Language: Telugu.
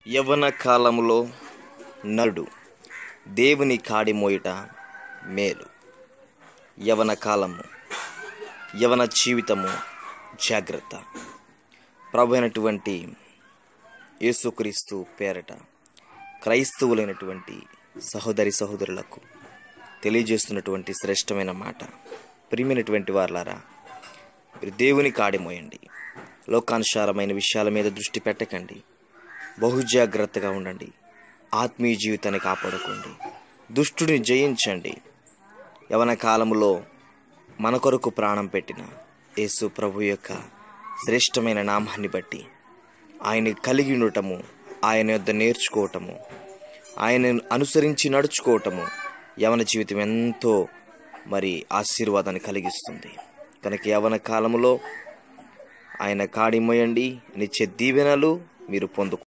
యవన కాలములో నరుడు దేవుని కాడి మోయుట మేలు యవన కాలము యవన జీవితము జాగ్రత్త ప్రభు అయినటువంటి యేసుక్రీస్తు పేరట క్రైస్తవులైనటువంటి సహోదరి సహోదరులకు తెలియజేస్తున్నటువంటి శ్రేష్టమైన మాట ప్రియమైనటువంటి వార్లారా మీరు దేవుని కాడి మోయండి లోకానుసారమైన విషయాల మీద దృష్టి పెట్టకండి బహుజాగ్రత్తగా ఉండండి ఆత్మీయ జీవితాన్ని కాపాడుకోండి దుష్టుని జయించండి యవన కాలములో మన కొరకు ప్రాణం పెట్టిన యేసు ప్రభు యొక్క శ్రేష్టమైన నామాన్ని బట్టి ఆయన కలిగి ఉండటము ఆయన యొద్ద నేర్చుకోవటము ఆయనను అనుసరించి నడుచుకోవటము యవన జీవితం ఎంతో మరి ఆశీర్వాదాన్ని కలిగిస్తుంది కనుక యవన కాలములో ఆయన కాడి మోయండి నిత్య దీవెనలు మీరు పొందుకు